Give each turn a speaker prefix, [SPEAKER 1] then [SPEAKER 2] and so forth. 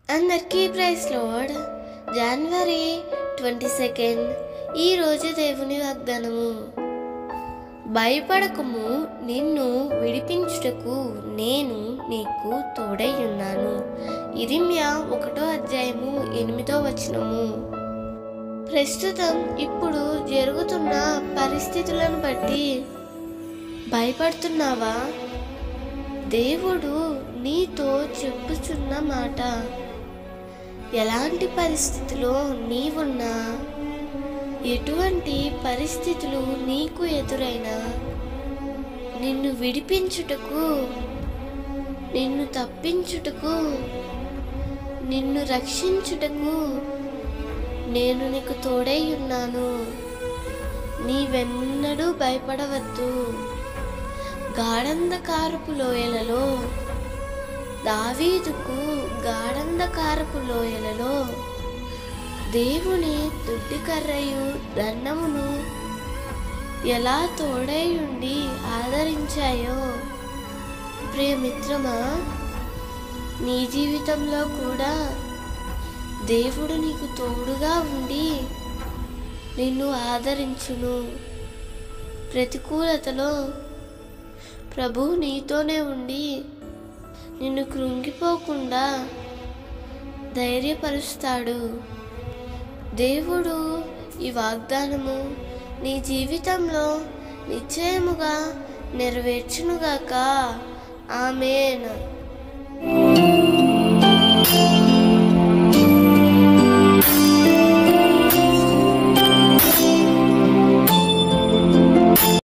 [SPEAKER 1] అందరికీ praise lord జనవరి twenty second ఈరోజు దేవుని వాగ్దానము భయపడకము నిన్ను విడిపించుటకు నేను నీకు తోడై ఉన్నాను ఇరిమ్యా ఒకటో అధ్యాయము ఎనిమిదో వచనము ప్రస్తుతం ఇప్పుడు జరుగుతున్న పరిస్థితులను బట్టి భయపడుతున్నావా దేవుడు నీతో చెప్పుచున్న మాట ఎలాంటి పరిస్థితిలో నీవున్నా ఎటువంటి పరిస్థితులు నీకు ఎదురైనా నిన్ను విడిపించుటకు నిన్ను తప్పించుటకు నిన్ను రక్షించుటకు నేను నీకు తోడై ఉన్నాను నీవెన్నడూ భయపడవద్దు గాఢంధకారపు లోయలలో దావీదుకు గాఢంధకారపు లోయలలో దేవుని దుడ్డికర్రయు దండమును ఎలా తోడై ఉండి ఆదరించాయో ప్రియమిత్రమా నీ జీవితంలో కూడా దేవుడు నీకు తోడుగా ఉండి నిన్ను ఆదరించును ప్రతికూలతలో ప్రభు నీతోనే ఉండి నిన్ను కృంగిపోకుండా ధైర్యపరుస్తాడు దేవుడు ఈ వాగ్దానము నీ జీవితంలో నిశ్చయముగా నెరవేర్చునుగాక ఆమెన్